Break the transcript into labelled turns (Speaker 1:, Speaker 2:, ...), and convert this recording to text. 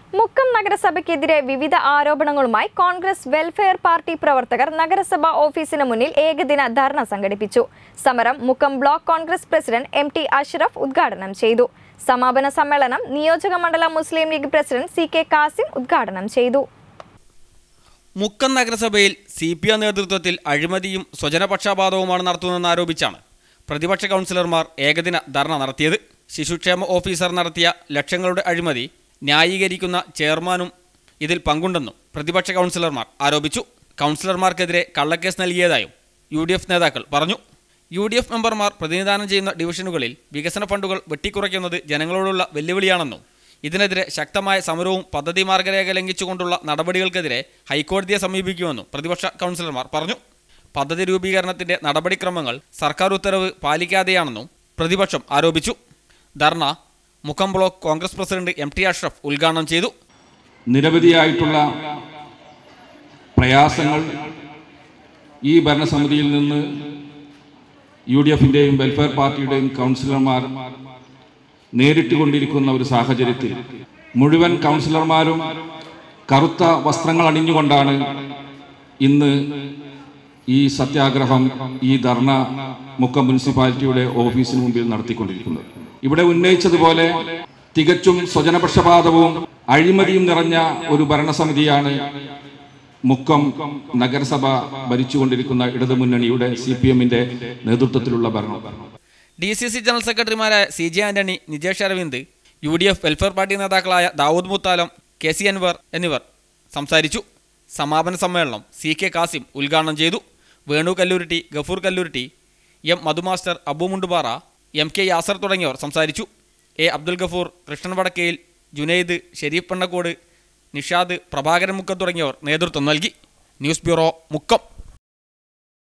Speaker 1: മുക്കം നഗരസഭയ്ക്കെതിരെ വിവിധ ആരോപണങ്ങളുമായി Congress welfare party പ്രവർത്തകർ നഗരസഭാ ഓഫീസിന് മുന്നിൽ ഏകദിന ധർണ സംഘടിപ്പിച്ചു സമരം Mukkam block Congress president M T Ashraf ഉദ്ഘാടനം ചെയ്തു സമാപന സമ്മേളനം നിയോജക മണ്ഡലം Muslim League president C K Kasim ഉദ്ഘാടനം ചെയ്തു
Speaker 2: മുക്കം നഗരസഭയിൽ സി പി എം നേതൃത്വത്തിൽ അഴിമതിയും സ്വജനപക്ഷപാതവുമാണ് നടത്തുന്നതെന്ന് ആരോപിച്ചാണ് പ്രതിപക്ഷ കൗൺസിലർമാർ ഏകദിന ധർണ നടത്തിയത് ശിശുക്ഷേമ ഓഫീസർ നടത്തിയ ലക്ഷങ്ങളുടെ അഴിമതി ന്യായീകരിക്കുന്ന ചെയർമാനും ഇതിൽ പങ്കുണ്ടെന്നും പ്രതിപക്ഷ കൗൺസിലർമാർ ആരോപിച്ചു കൗൺസിലർമാർക്കെതിരെ കള്ളക്കേസ് നൽകിയതായും യു ഡി എഫ് നേതാക്കൾ പറഞ്ഞു യു ഡി എഫ് മെമ്പർമാർ പ്രതിനിധാനം ചെയ്യുന്ന ഡിവിഷനുകളിൽ വികസന ഫണ്ടുകൾ വെട്ടിക്കുറയ്ക്കുന്നത് ജനങ്ങളോടുള്ള വെല്ലുവിളിയാണെന്നും ഇതിനെതിരെ ശക്തമായ സമരവും പദ്ധതി മാർഗരേഖ ലംഘിച്ചുകൊണ്ടുള്ള നടപടികൾക്കെതിരെ ഹൈക്കോടതിയെ സമീപിക്കുമെന്നും പ്രതിപക്ഷ കൗൺസിലർമാർ പറഞ്ഞു പദ്ധതി രൂപീകരണത്തിന്റെ നടപടിക്രമങ്ങൾ സർക്കാർ ഉത്തരവ് പാലിക്കാതെയാണെന്നും പ്രതിപക്ഷം ആരോപിച്ചു dharna Mukkam block Congress president M T Ashraf ഉദ്ഘാടനം ചെയ്തു
Speaker 3: നിരവധിയായിട്ടുള്ള പ്രയാസങ്ങൾ ഈ ഭരണസമിതിയിൽ നിന്ന് യു ഡി എഫിൻ്റെയും വെൽഫെയർ പാർട്ടിയുടെയും കൗൺസിലർമാർ നേരിട്ടുകൊണ്ടിരിക്കുന്ന ഒരു സാഹചര്യത്തിൽ മുഴുവൻ കൗൺസിലർമാരും കറുത്ത വസ്ത്രങ്ങൾ അണിഞ്ഞുകൊണ്ടാണ് ഇന്ന് ഈ സത്യാഗ്രഹം ഈ ധർണ മുക്കം മുനിസിപ്പാലിറ്റിയുടെ ഓഫീസിന് മുമ്പിൽ നടത്തിക്കൊണ്ടിരിക്കുന്നത് ഇവിടെ ഉന്നയിച്ചതുപോലെ തികച്ചും സ്വജനപക്ഷപാതവും അഴിമതിയും നിറഞ്ഞ ഒരു ഭരണസമിതിയാണ് മുക്കം നഗരസഭ ഭരിച്ചുകൊണ്ടിരിക്കുന്ന ഇടതുമുന്നണിയുടെ സി പി എമ്മിന്റെ നേതൃത്വത്തിലുള്ള ഭരണം
Speaker 2: ഡി സി സി ജനറൽ സെക്രട്ടറിമാരായ C J Antony Nijesh Aravind U D F Welfare Party നേതാക്കളായ ദാവൂദ് മുത്താലം കെ സി അൻവർ എന്നിവർ സംസാരിച്ചു സമാപന സമ്മേളനം സി കെ കാസിം ഉദ്ഘാടനം ചെയ്തു വേണു കല്ലൂരിട്ടി ഗഫൂർ കല്ലൂരിട്ടി എം മധുമാസ്റ്റർ അബു മുണ്ടുപാറ എം കെ യാസർ തുടങ്ങിയവർ സംസാരിച്ചു എ അബ്ദുൽ ഗഫൂർ കൃഷ്ണൻ വടക്കയിൽ ജുനൈദ് ഷെരീഫ് പണ്ണക്കോട് നിഷാദ് പ്രഭാകരൻ മുക്കം തുടങ്ങിയവർ നേതൃത്വം നൽകി ന്യൂസ് ബ്യൂറോ മുക്കം